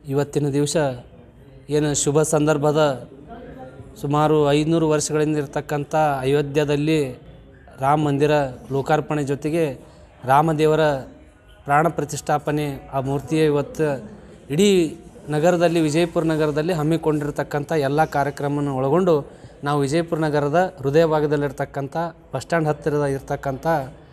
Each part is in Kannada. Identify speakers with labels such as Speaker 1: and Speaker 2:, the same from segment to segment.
Speaker 1: ಇವತ್ತಿನ ದಿವಸ ಏನು ಶುಭ ಸಂದರ್ಭದ ಸುಮಾರು ಐದುನೂರು ವರ್ಷಗಳಿಂದ ಇರತಕ್ಕಂಥ ಅಯೋಧ್ಯದಲ್ಲಿ ರಾಮ ಮಂದಿರ ಲೋಕಾರ್ಪಣೆ ಜೊತೆಗೆ ರಾಮದೇವರ ಪ್ರಾಣ ಪ್ರತಿಷ್ಠಾಪನೆ ಆ ಮೂರ್ತಿಯ ಇವತ್ತು ಇಡೀ ನಗರದಲ್ಲಿ ವಿಜಯಪುರ ನಗರದಲ್ಲಿ ಹಮ್ಮಿಕೊಂಡಿರ್ತಕ್ಕಂಥ ಎಲ್ಲ ಕಾರ್ಯಕ್ರಮವನ್ನು ಒಳಗೊಂಡು ನಾವು ವಿಜಯಪುರ ನಗರದ ಹೃದಯ ಭಾಗದಲ್ಲಿರ್ತಕ್ಕಂಥ ಬಸ್ ಸ್ಟ್ಯಾಂಡ್ ಹತ್ತಿರದ ಇರ್ತಕ್ಕಂಥ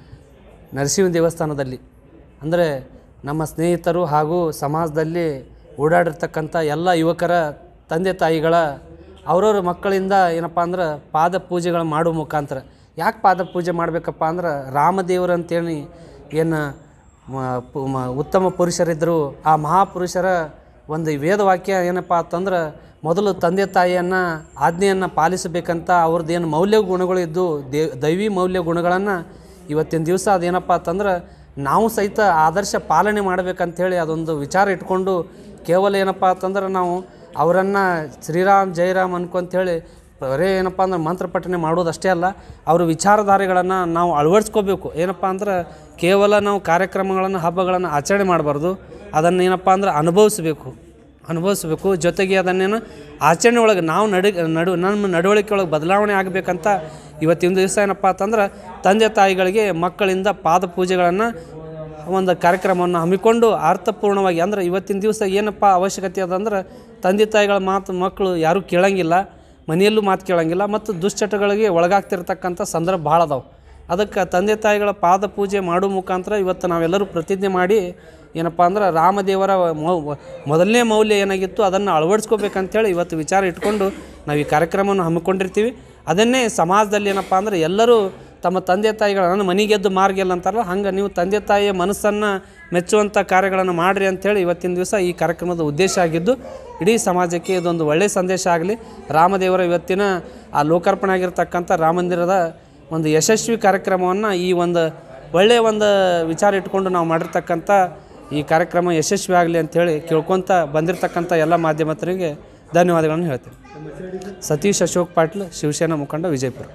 Speaker 1: ನರಸಿಂಹ ದೇವಸ್ಥಾನದಲ್ಲಿ ಅಂದರೆ ನಮ್ಮ ಸ್ನೇಹಿತರು ಹಾಗೂ ಸಮಾಜದಲ್ಲಿ ಓಡಾಡಿರ್ತಕ್ಕಂಥ ಎಲ್ಲ ಯುವಕರ ತಂದೆ ತಾಯಿಗಳ ಅವ್ರವ್ರ ಮಕ್ಕಳಿಂದ ಏನಪ್ಪ ಅಂದ್ರೆ ಪಾದ ಪೂಜೆಗಳು ಮಾಡುವ ಮುಖಾಂತರ ಯಾಕೆ ಪಾದ ಪೂಜೆ ಮಾಡಬೇಕಪ್ಪ ಅಂದ್ರೆ ರಾಮದೇವರು ಅಂತೇಳಿ ಏನು ಮ- ಪು- ಮ- ಉತ್ತಮ ಪುರುಷರಿದ್ದರು ಆ ಮಹಾಪುರುಷರ ಒಂದು ವೇದವಾಕ್ಯ ಏನಪ್ಪ ಅಂತಂದ್ರೆ ಮೊದಲು ತಂದೆ ತಾಯಿಯನ್ನು ಆಜ್ಞೆಯನ್ನು ಪಾಲಿಸಬೇಕಂತ ಅವ್ರದ್ದು ಏನು ಮೌಲ್ಯ ಗುಣಗಳು ಇದ್ದು ದೇವ್ ದೈವಿ ಮೌಲ್ಯ ಗುಣಗಳನ್ನು ಇವತ್ತಿನ ದಿವಸ ಅದೇನಪ್ಪ ಅಂತಂದ್ರೆ ನಾವು ಸಹಿತ ಆದರ್ಶ ಪಾಲನೆ ಮಾಡಬೇಕಂಥೇಳಿ ಅದೊಂದು ವಿಚಾರ ಇಟ್ಕೊಂಡು ಕೇವಲ ಏನಪ್ಪ ಅಂತಂದ್ರೆ ನಾವು ಅವರನ್ನು ಶ್ರೀರಾಮ್ ಜಯರಾಮ್ ಅನ್ಕೊಂತೇಳಿ ಬರೇ ಏನಪ್ಪ ಅಂದ್ರೆ ಮಂತ್ರ ಪಠನೆ ಮಾಡೋದಷ್ಟೇ ಅಲ್ಲ ಅವ್ರ ವಿಚಾರಧಾರೆಗಳನ್ನು ನಾವು ಅಳವಡಿಸ್ಕೋಬೇಕು ಏನಪ್ಪ ಅಂದ್ರೆ ಕೇವಲ ನಾವು ಕಾರ್ಯಕ್ರಮಗಳನ್ನು ಹಬ್ಬಗಳನ್ನು ಆಚರಣೆ ಮಾಡಬಾರ್ದು ಅದನ್ನು ಏನಪ್ಪ ಅಂದ್ರೆ ಅನುಭವಿಸ್ಬೇಕು ಅನುಭವಿಸ್ಬೇಕು ಜೊತೆಗೆ ಅದನ್ನೇನು ಆಚರಣೆ ಒಳಗೆ ನಾವು ನಡಿ ನಡು ನಮ್ಮ ನಡವಳಿಕೆ ಒಳಗೆ ಬದಲಾವಣೆ ಆಗಬೇಕಂತ ಇವತ್ತಿನ ದಿವಸ ಏನಪ್ಪ ಅಂತಂದ್ರೆ ತಂದೆ ತಾಯಿಗಳಿಗೆ ಮಕ್ಕಳಿಂದ ಪಾದ ಪೂಜೆಗಳನ್ನು ಒಂದು ಕಾರ್ಯಕ್ರಮವನ್ನು ಹಮ್ಮಿಕೊಂಡು ಅರ್ಥಪೂರ್ಣವಾಗಿ ಅಂದ್ರೆ ಇವತ್ತಿನ ದಿವಸ ಏನಪ್ಪ ಅವಶ್ಯಕತೆ ಅದಂದ್ರೆ ತಂದೆ ತಾಯಿಗಳ ಮಾತು ಮಕ್ಕಳು ಯಾರೂ ಕೇಳಂಗಿಲ್ಲ ಮನೆಯಲ್ಲೂ ಮಾತು ಕೇಳಂಗಿಲ್ಲ ಮತ್ತು ದುಶ್ಚಟಗಳಿಗೆ ಒಳಗಾಗ್ತಿರ್ತಕ್ಕಂಥ ಸಂದರ್ಭ ಭಾಳ ಅದಾವೆ ಅದಕ್ಕೆ ತಂದೆ ತಾಯಿಗಳ ಪಾದ ಪೂಜೆ ಮಾಡೋ ಮುಖಾಂತರ ಇವತ್ತು ನಾವೆಲ್ಲರೂ ಪ್ರತಿಜ್ಞೆ ಮಾಡಿ ಏನಪ್ಪ ಅಂದ್ರೆ ರಾಮದೇವರ ಮೌ ಮೊದಲನೇ ಮೌಲ್ಯ ಏನಾಗಿತ್ತು ಅದನ್ನು ಅಳವಡಿಸ್ಕೋಬೇಕಂತೇಳಿ ಇವತ್ತು ವಿಚಾರ ಇಟ್ಕೊಂಡು ನಾವು ಈ ಕಾರ್ಯಕ್ರಮವನ್ನು ಹಮ್ಮಿಕೊಂಡಿರ್ತೀವಿ ಅದನ್ನೇ ಸಮಾಜದಲ್ಲಿ ಏನಪ್ಪ ಅಂದ್ರೆ ಎಲ್ಲರೂ ತಮ್ಮ ತಂದೆ ತಾಯಿಗಳ ನನ್ನ ಮನೆಗೆದ್ದು ಮಾರ್ಗೆಲ್ಲ ಅಂತಾರಲ್ಲ ಹಂಗೆ ನೀವು ತಂದೆ ತಾಯಿಯ ಮನಸ್ಸನ್ನು ಮೆಚ್ಚುವಂಥ ಕಾರ್ಯಗಳನ್ನು ಮಾಡಿರಿ ಅಂಥೇಳಿ ಇವತ್ತಿನ ದಿವಸ ಈ ಕಾರ್ಯಕ್ರಮದ ಉದ್ದೇಶ ಆಗಿದ್ದು ಇಡೀ ಸಮಾಜಕ್ಕೆ ಇದೊಂದು ಒಳ್ಳೆಯ ಸಂದೇಶ ಆಗಲಿ ರಾಮದೇವರ ಇವತ್ತಿನ ಆ ಲೋಕಾರ್ಪಣೆ ಆಗಿರ್ತಕ್ಕಂಥ ರಾಮ ಮಂದಿರದ ಒಂದು ಯಶಸ್ವಿ ಕಾರ್ಯಕ್ರಮವನ್ನು ಈ ಒಂದು ಒಳ್ಳೆಯ ಒಂದು ವಿಚಾರ ಇಟ್ಕೊಂಡು ನಾವು ಮಾಡಿರ್ತಕ್ಕಂಥ ಈ ಕಾರ್ಯಕ್ರಮ ಯಶಸ್ವಿ ಆಗಲಿ ಅಂಥೇಳಿ ಕೇಳ್ಕೊತ ಬಂದಿರತಕ್ಕಂಥ ಎಲ್ಲ ಮಾಧ್ಯಮದವರಿಗೆ ಧನ್ಯವಾದಗಳನ್ನು ಹೇಳ್ತೀನಿ ಸತೀಶ್ ಅಶೋಕ್ ಪಾಟೀಲ್ ಶಿವಸೇನಾ ಮುಖಂಡ ವಿಜಯಪುರ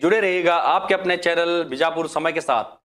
Speaker 2: जुड़े रहिएगा आपके अपने चैनल बीजापुर समय के साथ